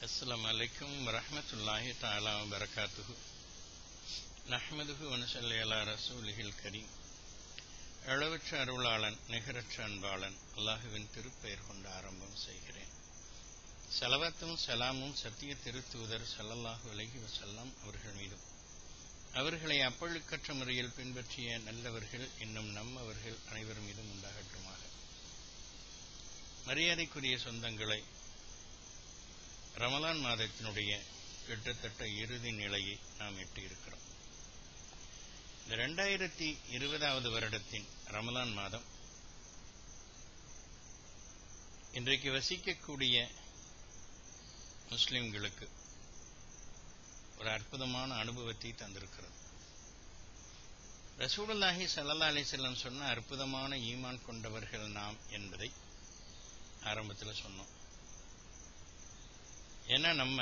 السلام عليكم ورحمة الله تعالى وبركاته نحمده ونصلي على رسوله الكريم அளவற்ற அருளாளன் நிகரற்ற அன்பாளன் அல்லாஹுவின் திருப்பெயர் கொண்டு ஆரம்பம் செய்கிறேன் செலவத்தும் சலாமும் சத்திய திருத்தூதர் சல்லல்லாஹு அலைஹி வசல்லாம் அவர்கள் மீதும் அவர்களை அப்பழுக்கற்ற முறையில் பின்பற்றிய நல்லவர்கள் இன்னும் நம்மவர்கள் அனைவர் மீதும் உண்டாகட்டுமாக மரியாதைக்குரிய சொந்தங்களை ரமலான் மாதத்தினுடைய கிட்டத்தட்ட இறுதி நிலையை நாம் எட்டியிருக்கிறோம் இந்த ரெண்டாயிரத்தி இருபதாவது வருடத்தின் ரமலான் மாதம் இன்றைக்கு வசிக்கக்கூடிய முஸ்லிம்களுக்கு ஒரு அற்புதமான அனுபவத்தை தந்திருக்கிறது ரசூலுல்லாஹி சல்லா அலிசல்லம் சொன்ன அற்புதமான ஈமான் கொண்டவர்கள் நாம் என்பதை ஆரம்பத்தில் சொன்னோம் ஏன்னா நம்ம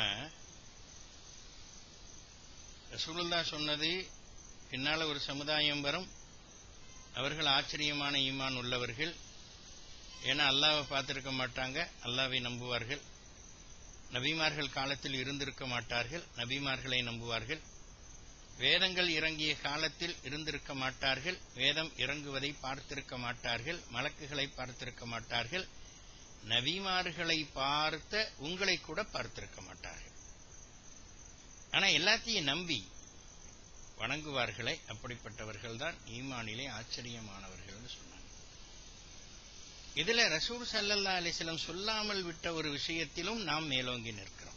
ரசூலுல்லா சொன்னது பின்னால ஒரு சமுதாயம் வரும் அவர்கள் ஆச்சரியமான ஈமான் உள்ளவர்கள் ஏன்னா அல்லாவை பார்த்திருக்க மாட்டாங்க அல்லாவை நம்புவார்கள் நபிமார்கள் காலத்தில் இருந்திருக்க மாட்டார்கள் நபிமார்களை நம்புவார்கள் வேதங்கள் இறங்கிய காலத்தில் இருந்திருக்க மாட்டார்கள் வேதம் இறங்குவதை பார்த்திருக்க மாட்டார்கள் மலக்குகளை பார்த்திருக்க மாட்டார்கள் நபிமார்களை பார்த்த உங்களை கூட பார்த்திருக்க மாட்டார்கள் ஆனா எல்லாத்தையும் நம்பி வணங்குவார்களே அப்படிப்பட்டவர்கள் தான் ஈமானிலே ஆச்சரியமானவர்கள் சொன்னாங்க இதுல ரசூல் சல்லல்லா அலிஸ்லம் சொல்லாமல் விட்ட ஒரு விஷயத்திலும் நாம் மேலோங்கி நிற்கிறோம்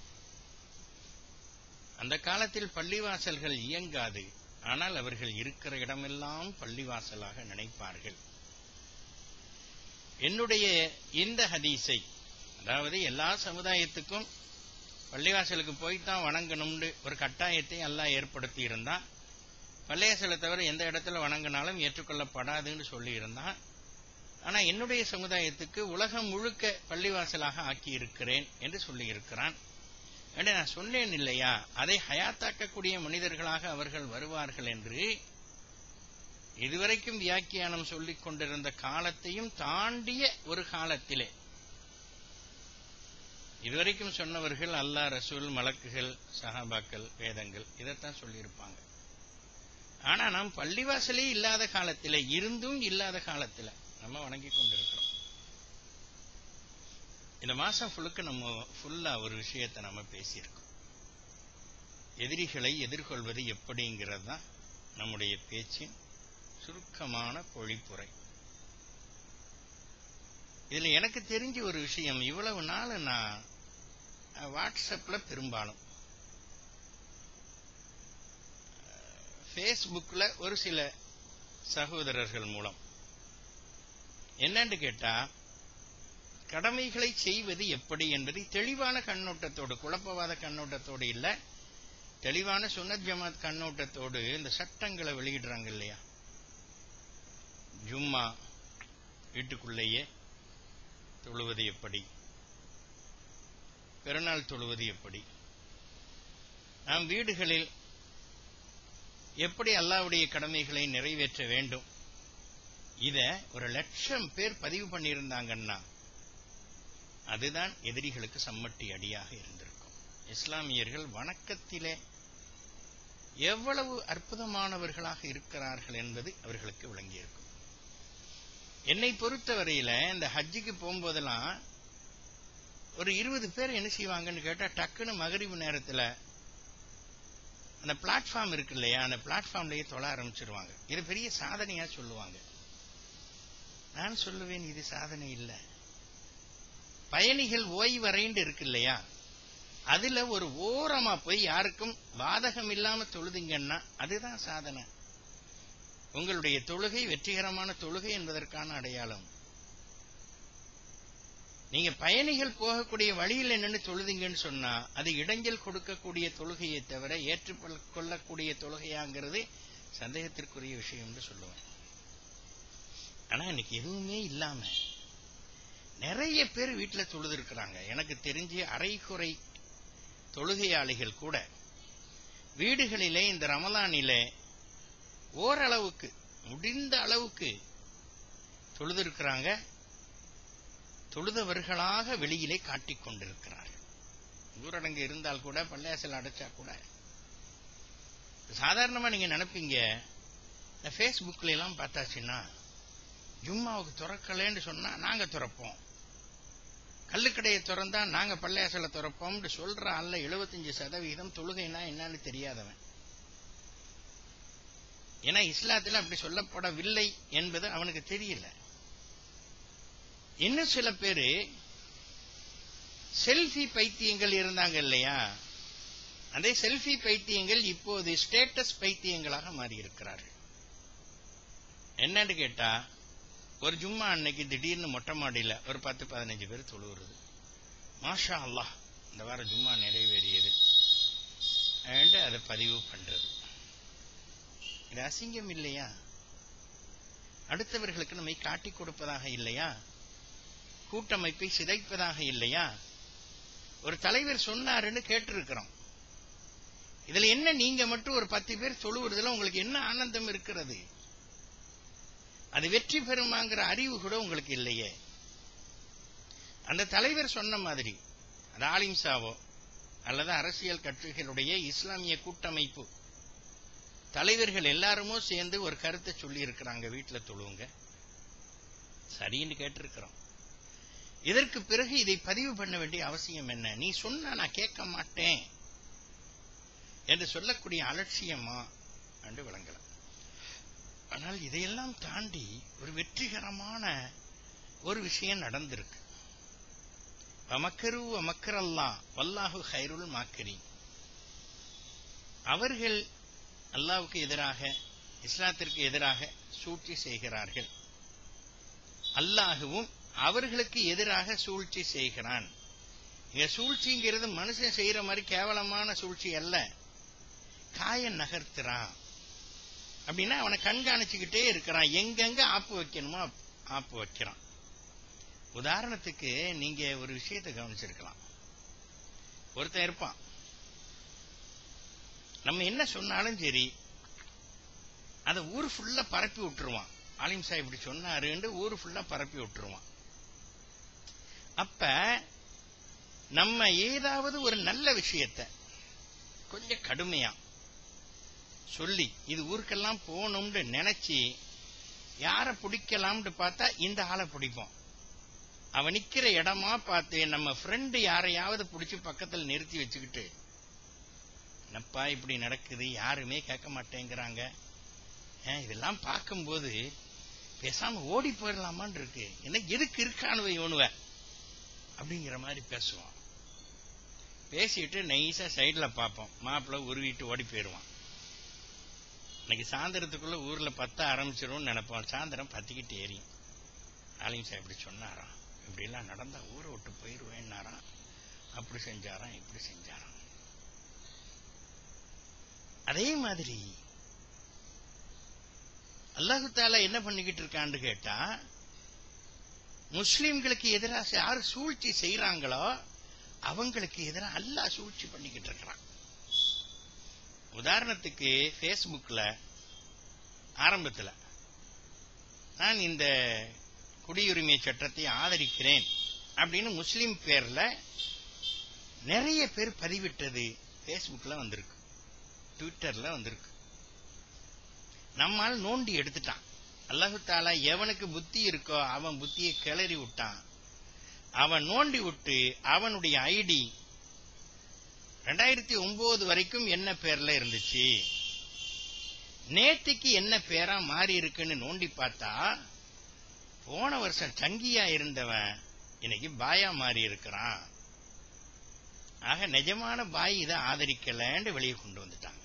அந்த காலத்தில் பள்ளிவாசல்கள் இயங்காது ஆனால் அவர்கள் இருக்கிற இடமெல்லாம் பள்ளிவாசலாக நினைப்பார்கள் என்னுடைய இந்த ஹதீஸை அதாவது எல்லா சமுதாயத்துக்கும் பள்ளிவாசலுக்கு போய்தான் வணங்கணும்னு ஒரு கட்டாயத்தை எல்லாம் ஏற்படுத்தி இருந்தான் பள்ளிவாசலை தவிர எந்த இடத்துல வணங்கினாலும் ஏற்றுக்கொள்ளப்படாதுன்னு சொல்லி இருந்தான் ஆனா என்னுடைய சமுதாயத்துக்கு உலகம் முழுக்க பள்ளிவாசலாக ஆக்கி இருக்கிறேன் என்று சொல்லி இருக்கிறான் என்று நான் சொன்னேன் இல்லையா அதை ஹயாத்தாக்கக்கூடிய மனிதர்களாக அவர்கள் வருவார்கள் என்று இதுவரைக்கும் வியாக்கியானம் சொல்லிக் கொண்டிருந்த காலத்தையும் தாண்டிய ஒரு காலத்திலே இதுவரைக்கும் சொன்னவர்கள் அல்லா ரசூல் மலக்குகள் சஹாபாக்கள் வேதங்கள் இதைத்தான் சொல்லியிருப்பாங்க ஆனா நாம் பள்ளிவாசலே இல்லாத காலத்தில் இருந்தும் இல்லாத காலத்தில் நம்ம வணங்கி கொண்டிருக்கிறோம் இந்த மாசம் ஃபுல்லுக்கு நம்ம ஃபுல்லா ஒரு விஷயத்தை நம்ம பேசியிருக்கோம் எதிரிகளை எதிர்கொள்வது எப்படிங்கிறது தான் நம்முடைய பேச்சின் சுருக்கமான பொழிப்புரை இதுல எனக்கு தெரிஞ்ச ஒரு விஷயம் இவ்வளவு நாள் நான் வாட்ஸ்அப்ல பெரும்பாலும் ஃபேஸ்புக்ல ஒரு சில சகோதரர்கள் மூலம் என்னன்னு கேட்டா கடமைகளை செய்வது எப்படி என்பதை தெளிவான கண்ணோட்டத்தோடு குழப்பவாத கண்ணோட்டத்தோடு இல்ல தெளிவான சுனத் ஜமாத் கண்ணோட்டத்தோடு இந்த சட்டங்களை வெளியிடுறாங்க இல்லையா ஜும்மா வீட்டுக்குள்ளேயே தொழுவது எப்படி பெருநாள் தொழுவது எப்படி நாம் வீடுகளில் எப்படி அல்லாவுடைய கடமைகளை நிறைவேற்ற வேண்டும் இத ஒரு லட்சம் பேர் பதிவு பண்ணியிருந்தாங்கன்னா அதுதான் எதிரிகளுக்கு சம்மட்டி அடியாக இருந்திருக்கும் இஸ்லாமியர்கள் வணக்கத்திலே எவ்வளவு அற்புதமானவர்களாக இருக்கிறார்கள் என்பது அவர்களுக்கு விளங்கியிருக்கும் என்னை பொறுத்தவரையில இந்த ஹஜ்ஜுக்கு போகும்போதெல்லாம் ஒரு இருபது பேர் என்ன செய்வாங்கன்னு கேட்டா டக்குன்னு மகரிவு நேரத்தில் அந்த பிளாட்ஃபார்ம் இருக்கு இல்லையா அந்த பிளாட்ஃபார்ம்லயே தொழ ஆரம்பிச்சிருவாங்க இது பெரிய சாதனையா சொல்லுவாங்க நான் சொல்லுவேன் இது சாதனை இல்லை பயணிகள் ஓய்வறைண்டு இருக்கு இல்லையா அதுல ஒரு ஓரமா போய் யாருக்கும் பாதகம் இல்லாம தொழுதிங்கன்னா அதுதான் சாதனை உங்களுடைய தொழுகை வெற்றிகரமான தொழுகை என்பதற்கான அடையாளம் நீங்க பயணிகள் போகக்கூடிய வழியில் என்னன்னு தொழுதிங்கன்னு சொன்னா அது இடைஞ்சல் கொடுக்கக்கூடிய தொழுகையை தவிர ஏற்றுக்கொள்ளக்கூடிய தொழுகையாங்கிறது சந்தேகத்திற்குரிய விஷயம் என்று சொல்லுவேன் ஆனா இன்னைக்கு எதுவுமே இல்லாம நிறைய பேர் வீட்டில் தொழுது இருக்கிறாங்க எனக்கு தெரிஞ்சு அரைக்குறை தொழுகையாளிகள் கூட வீடுகளிலே இந்த ரமலானிலே ஓரளவுக்கு முடிந்த அளவுக்கு தொழுதிருக்கிறாங்க தொழுதவர்களாக வெளியிலே காட்டிக் கொண்டிருக்கிறார்கள் ஊரடங்கு இருந்தால் கூட பள்ளியாசல் அடைச்சா கூட சாதாரணமா நீங்க நினைப்பீங்க இந்த ஃபேஸ்புக்ல எல்லாம் பார்த்தாச்சுன்னா ஜும்மாவுக்கு திறக்கலன்னு சொன்னா நாங்க திறப்போம் கல்லுக்கடையை திறந்தா நாங்க பள்ளியாசலை திறப்போம்னு சொல்ற ஆள்ல எழுபத்தஞ்சு சதவீதம் தொழுகைனா என்னன்னு தெரியாதவன் ஏன்னா இஸ்லாத்தில் அப்படி சொல்லப்படவில்லை என்பது அவனுக்கு தெரியல இன்னும் சில பேரு செல்ஃபி பைத்தியங்கள் இருந்தாங்க இல்லையா அதே செல்ஃபி பைத்தியங்கள் இப்போது ஸ்டேட்டஸ் பைத்தியங்களாக மாறி இருக்கிறார்கள் என்னன்னு கேட்டா ஒரு ஜும்மா அன்னைக்கு திடீர்னு மொட்டை மாடியில ஒரு பத்து பதினஞ்சு பேர் தொழுவுறது மாஷா அல்லாஹ் இந்த வாரம் ஜும்மா நிறைவேறியது and அதை பதிவு பண்றது இது அசிங்கம் இல்லையா அடுத்தவர்களுக்கு நம்மை காட்டிக் கொடுப்பதாக இல்லையா கூட்டமைப்பை சிதைப்பதாக இல்லையா ஒரு தலைவர் சொன்னாருன்னு கேட்டிருக்கிறோம் இதுல என்ன நீங்க மட்டும் ஒரு பத்து பேர் தொழுவுறதுல உங்களுக்கு என்ன ஆனந்தம் இருக்கிறது அது வெற்றி பெறுமாங்கிற அறிவு கூட உங்களுக்கு இல்லையே அந்த தலைவர் சொன்ன மாதிரி அது ஆலிம்சாவோ அல்லது அரசியல் கட்சிகளுடைய இஸ்லாமிய கூட்டமைப்பு தலைவர்கள் எல்லாருமோ சேர்ந்து ஒரு கருத்தை சொல்லி இருக்கிறாங்க வீட்டுல தொழுவுங்க சரின்னு கேட்டிருக்கிறோம் இதற்கு பிறகு இதை பதிவு பண்ண வேண்டிய அவசியம் என்ன நீ சொன்னா நான் கேட்க மாட்டேன் என்று சொல்லக்கூடிய அலட்சியமா என்று விளங்கலாம் ஆனால் இதையெல்லாம் தாண்டி ஒரு வெற்றிகரமான ஒரு விஷயம் நடந்திருக்கு வமக்கரு வமக்கரல்லா வல்லாஹு ஹைருல் மாக்கரி அவர்கள் அல்லாவுக்கு எதிராக இஸ்லாத்திற்கு எதிராக சூழ்ச்சி செய்கிறார்கள் அல்லாஹுவும் அவர்களுக்கு எதிராக சூழ்ச்சி செய்கிறான் இங்க சூழ்ச்சிங்கிறது மனுஷன் செய்யற மாதிரி கேவலமான சூழ்ச்சி அல்ல காய நகர்த்துறான் அப்படின்னா அவனை கண்காணிச்சுக்கிட்டே இருக்கிறான் எங்கெங்க ஆப்பு வைக்கணுமோ ஆப்பு வைக்கிறான் உதாரணத்துக்கு நீங்க ஒரு விஷயத்தை கவனிச்சிருக்கலாம் ஒருத்தன் இருப்பான் நம்ம என்ன சொன்னாலும் சரி அதை ஊர் ஃபுல்லா பரப்பி விட்டுருவான் ஆலிம் சாஹிப் இப்படி சொன்னாருன்னு ஊர் ஃபுல்லா பரப்பி விட்டுருவான் அப்ப நம்ம ஏதாவது ஒரு நல்ல விஷயத்த கொஞ்சம் கடுமையா சொல்லி இது ஊருக்கெல்லாம் போகணும்னு நினைச்சு யார பிடிக்கலாம்னு பார்த்தா இந்த ஆளை பிடிப்போம் அவன் நிக்கிற இடமா பார்த்து நம்ம ஃப்ரெண்டு யாரையாவது பிடிச்சி பக்கத்தில் நிறுத்தி வச்சுக்கிட்டு என்னப்பா இப்படி நடக்குது யாருமே கேட்க மாட்டேங்கிறாங்க இதெல்லாம் பார்க்கும்போது பேசாம ஓடி போயிடலாமான் இருக்கு என்ன எதுக்கு இருக்கானுவ இவனுவ அப்படிங்கிற மாதிரி பேசுவான் பேசிட்டு நைஸா சைட்ல பார்ப்போம் மாப்பிள்ள உருவிட்டு ஓடி போயிடுவான் இன்னைக்கு சாயந்தரத்துக்குள்ள ஊர்ல பத்த ஆரம்பிச்சிடும் நினைப்போம் சாயந்தரம் பத்திக்கிட்டு ஏறியும் ஆலிம் சார் இப்படி சொன்னாராம் இப்படி எல்லாம் நடந்தா ஊரை விட்டு போயிருவேன்னாராம் அப்படி செஞ்சாராம் இப்படி செஞ்சாராம் அதே மாதிரி அல்லாஹு தாலா என்ன பண்ணிக்கிட்டு இருக்கான்னு கேட்டா முஸ்லிம்களுக்கு எதிராக யார் சூழ்ச்சி செய்யறாங்களோ அவங்களுக்கு எதிராக அல்லாஹ் சூழ்ச்சி பண்ணிக்கிட்டு இருக்கிறான் உதாரணத்துக்கு பேஸ்புக்ல ஆரம்பத்தில் நான் இந்த குடியுரிமை சட்டத்தை ஆதரிக்கிறேன் அப்படின்னு முஸ்லிம் பேர்ல நிறைய பேர் பதிவிட்டது பேஸ்புக்ல வந்திருக்கு ட்விட்டர்ல வந்திருக்கு நம்மால் நோண்டி எடுத்துட்டான் அல்லாஹு தாலா எவனுக்கு புத்தி இருக்கோ அவன் புத்தியை கிளறி விட்டான் அவன் நோண்டி விட்டு அவனுடைய ஐடி ரெண்டாயிரத்தி ஒன்பது வரைக்கும் என்ன பேர்ல இருந்துச்சு நேத்திக்கு என்ன பேரா மாறி இருக்குன்னு நோண்டி பார்த்தா போன வருஷம் சங்கியா இருந்தவன் இன்னைக்கு பாயா மாறி இருக்கிறான் ஆக நிஜமான பாய் இதை ஆதரிக்கலன்னு வெளியே கொண்டு வந்துட்டாங்க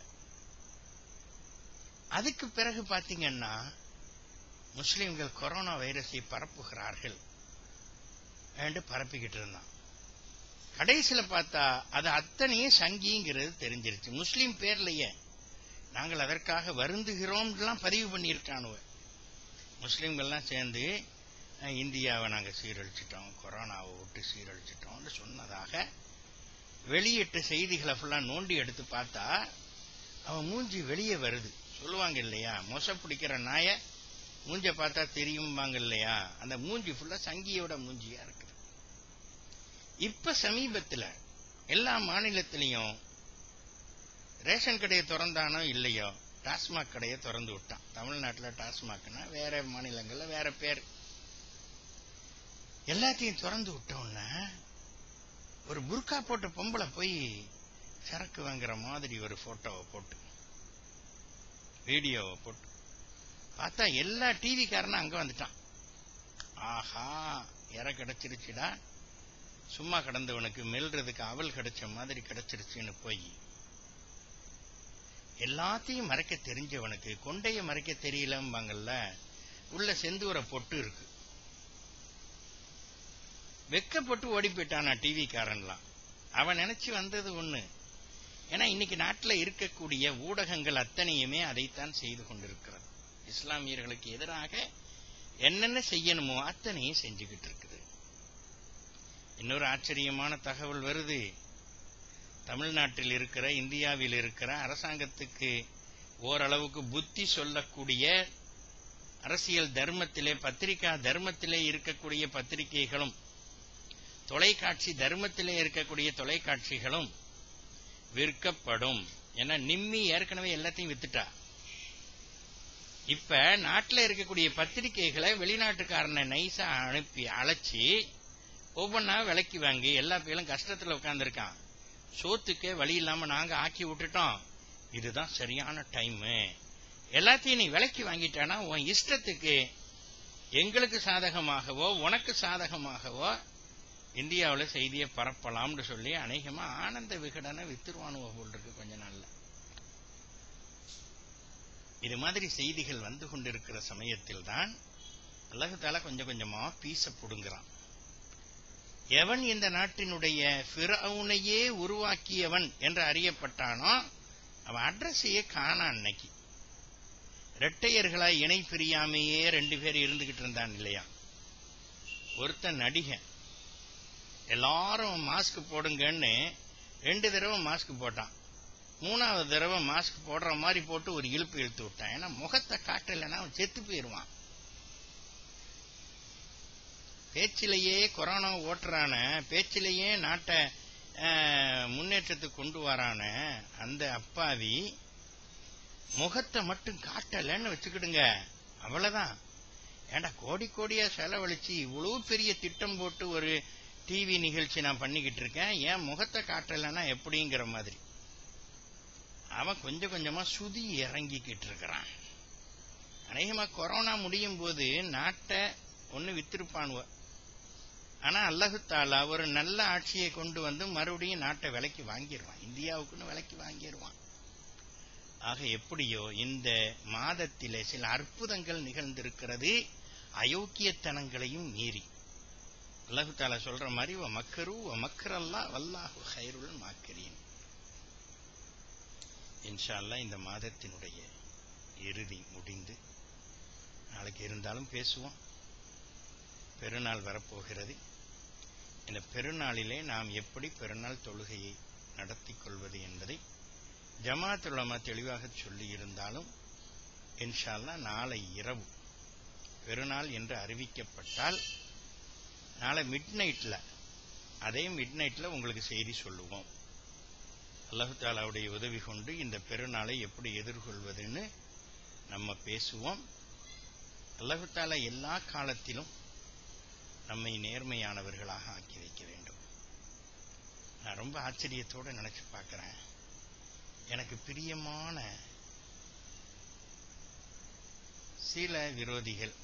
அதுக்கு பிறகு பாத்தீங்கன்னா முஸ்லிம்கள் கொரோனா வைரஸை பரப்புகிறார்கள் என்று பரப்பிக்கிட்டு இருந்தான் கடைசியில பார்த்தா அது அத்தனையும் சங்கிங்கிறது தெரிஞ்சிருச்சு முஸ்லீம் பேர்லயே நாங்கள் அதற்காக வருந்துகிறோம்லாம் பதிவு பண்ணியிருக்கானுவ முஸ்லீம்கள்லாம் சேர்ந்து இந்தியாவை நாங்கள் சீரழிச்சிட்டோம் கொரோனாவை விட்டு சீரழிச்சிட்டோம்னு சொன்னதாக வெளியிட்ட செய்திகளை ஃபுல்லா நோண்டி எடுத்து பார்த்தா அவன் மூஞ்சி வெளியே வருது சொல்லுவாங்க இல்லையா மொச பிடிக்கிற நாய மூஞ்ச பார்த்தா தெரியும்பாங்க இல்லையா அந்த மூஞ்சி ஃபுல்லா சங்கியோட மூஞ்சியா இருக்குது இப்ப சமீபத்துல எல்லா மாநிலத்திலையும் ரேஷன் கடையை திறந்தானோ இல்லையோ டாஸ்மாக் கடையை திறந்து விட்டான் தமிழ்நாட்டில் டாஸ்மாக்னா வேற மாநிலங்கள்ல வேற பேர் எல்லாத்தையும் திறந்து விட்டோம்னா ஒரு புர்கா போட்ட பொம்பளை போய் சரக்கு வாங்குற மாதிரி ஒரு போட்டோவை போட்டு வீடியோவை போட்டு பார்த்தா எல்லா டிவி காரனும் அங்க வந்துட்டான் ஆஹா இற கிடைச்சிருச்சுடா சும்மா கிடந்தவனுக்கு மெல்றதுக்கு அவல் கிடைச்ச மாதிரி கிடைச்சிருச்சுன்னு போய் எல்லாத்தையும் மறைக்க தெரிஞ்சவனுக்கு கொண்டைய மறைக்க தெரியலம்பாங்கல்ல உள்ள செந்தூர பொட்டு இருக்கு வெக்கப்பட்டு ஓடி போயிட்டானா டிவி காரன்லாம் அவன் நினைச்சு வந்தது ஒண்ணு ஏன்னா இன்னைக்கு நாட்டில் இருக்கக்கூடிய ஊடகங்கள் அத்தனையுமே அதைத்தான் செய்து கொண்டிருக்கிறது இஸ்லாமியர்களுக்கு எதிராக என்னென்ன செய்யணுமோ அத்தனையும் செஞ்சுக்கிட்டு இருக்குது இன்னொரு ஆச்சரியமான தகவல் வருது தமிழ்நாட்டில் இருக்கிற இந்தியாவில் இருக்கிற அரசாங்கத்துக்கு ஓரளவுக்கு புத்தி சொல்லக்கூடிய அரசியல் தர்மத்திலே பத்திரிகா தர்மத்திலே இருக்கக்கூடிய பத்திரிகைகளும் தொலைக்காட்சி தர்மத்திலே இருக்கக்கூடிய தொலைக்காட்சிகளும் விற்கப்படும் ஏன்னா நிம்மி ஏற்கனவே எல்லாத்தையும் வித்துட்டா இப்ப நாட்டில் இருக்கக்கூடிய பத்திரிகைகளை வெளிநாட்டுக்காரனை நைஸா அனுப்பி அழைச்சி ஒவ்வொன்னா விலைக்கு வாங்கி எல்லா பேரும் கஷ்டத்துல உட்கார்ந்துருக்கான் சோத்துக்கே வழி இல்லாம நாங்க ஆக்கி விட்டுட்டோம் இதுதான் சரியான டைம் எல்லாத்தையும் நீ விலைக்கு வாங்கிட்டானா உன் இஷ்டத்துக்கு எங்களுக்கு சாதகமாகவோ உனக்கு சாதகமாகவோ இந்தியாவில் செய்தியை பரப்பலாம்னு சொல்லி அநேகமா ஆனந்த விகடனை வித்துருவானுவ போல் இருக்கு கொஞ்ச நாள்ல இது மாதிரி செய்திகள் வந்து கொண்டிருக்கிற சமயத்தில் தான் அல்லாஹால கொஞ்சம் கொஞ்சமா பீச புடுங்குறான் எவன் இந்த நாட்டினுடைய பிறவுனையே உருவாக்கியவன் என்று அறியப்பட்டானோ அவன் அட்ரஸையே காணா அன்னைக்கு இரட்டையர்களாய் இணை பிரியாமையே ரெண்டு பேர் இருந்துகிட்டு இருந்தான் இல்லையா ஒருத்தன் நடிகன் எல்லாரும் மாஸ்க் போடுங்கன்னு ரெண்டு தடவை மாஸ்க் போட்டான் மூணாவது தடவை மாஸ்க் போடுற மாதிரி போட்டு ஒரு இழுப்பு இழுத்து விட்டான் ஏன்னா முகத்தை காட்டலைன்னா அவன் செத்து போயிடுவான் பேச்சிலேயே கொரோனா ஓட்டுறான பேச்சிலேயே நாட்டை முன்னேற்றத்துக்கு கொண்டு வரான அந்த அப்பாவி முகத்தை மட்டும் காட்டலன்னு வச்சுக்கிடுங்க அவ்வளவுதான் ஏண்டா கோடி கோடியா செலவழிச்சு இவ்வளவு பெரிய திட்டம் போட்டு ஒரு டிவி நிகழ்ச்சி நான் பண்ணிக்கிட்டு இருக்கேன் ஏன் முகத்தை காட்டலைன்னா எப்படிங்கிற மாதிரி அவன் கொஞ்சம் கொஞ்சமா சுதி இறங்கிக்கிட்டு இருக்கிறான் அநேகமா கொரோனா முடியும் போது நாட்டை ஒன்னு வித்திருப்பானுவ ஆனா அல்லாஹு தாலா ஒரு நல்ல ஆட்சியை கொண்டு வந்து மறுபடியும் நாட்டை விலைக்கு வாங்கிடுவான் இந்தியாவுக்குன்னு விலைக்கு வாங்கிடுவான் ஆக எப்படியோ இந்த மாதத்திலே சில அற்புதங்கள் நிகழ்ந்திருக்கிறது அயோக்கியத்தனங்களையும் மீறி அல்லாஹு தாலா சொல்ற மாதிரி மக்கரு மக்கரல்லா வல்லாஹு ஹைருல் மாக்கரீன் இன்ஷா அல்லா இந்த மாதத்தினுடைய இறுதி முடிந்து நாளைக்கு இருந்தாலும் பேசுவோம் பெருநாள் வரப்போகிறது இந்த பெருநாளிலே நாம் எப்படி பெருநாள் தொழுகையை நடத்தி கொள்வது என்பதை ஜமாத் உலமா தெளிவாக சொல்லி இருந்தாலும் இன்ஷால்லா நாளை இரவு பெருநாள் என்று அறிவிக்கப்பட்டால் நாளை மிட் நைட்ல அதே மிட் நைட்ல உங்களுக்கு செய்தி சொல்லுவோம் அல்லாஹு தாலாவுடைய உதவி கொண்டு இந்த பெருநாளை எப்படி எதிர்கொள்வதுன்னு நம்ம பேசுவோம் அல்லாஹு தாலா எல்லா காலத்திலும் நம்மை நேர்மையானவர்களாக ஆக்கி வைக்க வேண்டும் நான் ரொம்ப ஆச்சரியத்தோட நினைச்சு பார்க்கிறேன் எனக்கு பிரியமான சில விரோதிகள்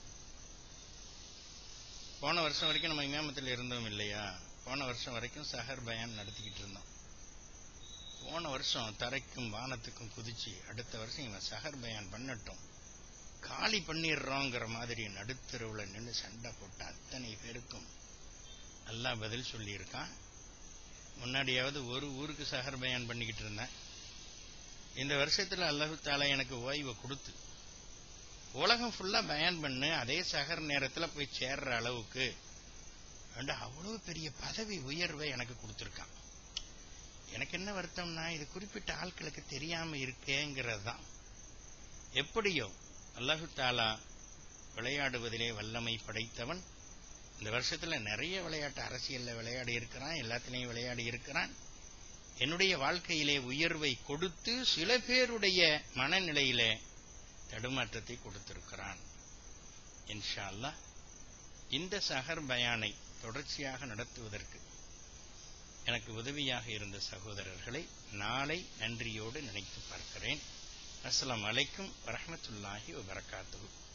போன வருஷம் வரைக்கும் நம்ம இமாமத்தில் இருந்தோம் இல்லையா போன வருஷம் வரைக்கும் சஹர் பயான் நடத்திக்கிட்டு இருந்தோம் போன வருஷம் தரைக்கும் வானத்துக்கும் குதிச்சு அடுத்த வருஷம் இவன் சஹர் பயான் பண்ணட்டும் காலி பண்ணிடுறோங்கிற மாதிரி நடுத்தருவில் நின்று சண்டை போட்ட அத்தனை பேருக்கும் நல்லா பதில் சொல்லியிருக்கான் முன்னாடியாவது ஒரு ஊருக்கு சஹர் பயான் பண்ணிக்கிட்டு இருந்தேன் இந்த வருஷத்துல அல்லாஹு தாலா எனக்கு ஓய்வை கொடுத்து உலகம் ஃபுல்லா பயன் பண்ணு அதே சகர் நேரத்துல போய் சேர்ற அளவுக்கு அவ்வளவு பெரிய பதவி உயர்வை எனக்கு கொடுத்துருக்கான் எனக்கு என்ன வருத்தம்னா இது குறிப்பிட்ட ஆட்களுக்கு தெரியாம இருக்கேங்கிறது தான் எப்படியோ அல்லாஹு தாலா விளையாடுவதிலே வல்லமை படைத்தவன் இந்த வருஷத்துல நிறைய விளையாட்டு அரசியல்ல விளையாடி இருக்கிறான் எல்லாத்திலையும் விளையாடி இருக்கிறான் என்னுடைய வாழ்க்கையிலே உயர்வை கொடுத்து சில பேருடைய மனநிலையிலே தடுமாற்றத்தை கொடுத்திருக்கிறான் இன்ஷா அல்லாஹ் இந்த சஹர் பயானை தொடர்ச்சியாக நடத்துவதற்கு எனக்கு உதவியாக இருந்த சகோதரர்களை நாளை நன்றியோடு நினைத்து பார்க்கிறேன் அஸ்ஸலாமு அலைக்கும் வரஹ்மத்துல்லாஹி வபரகாத்துஹு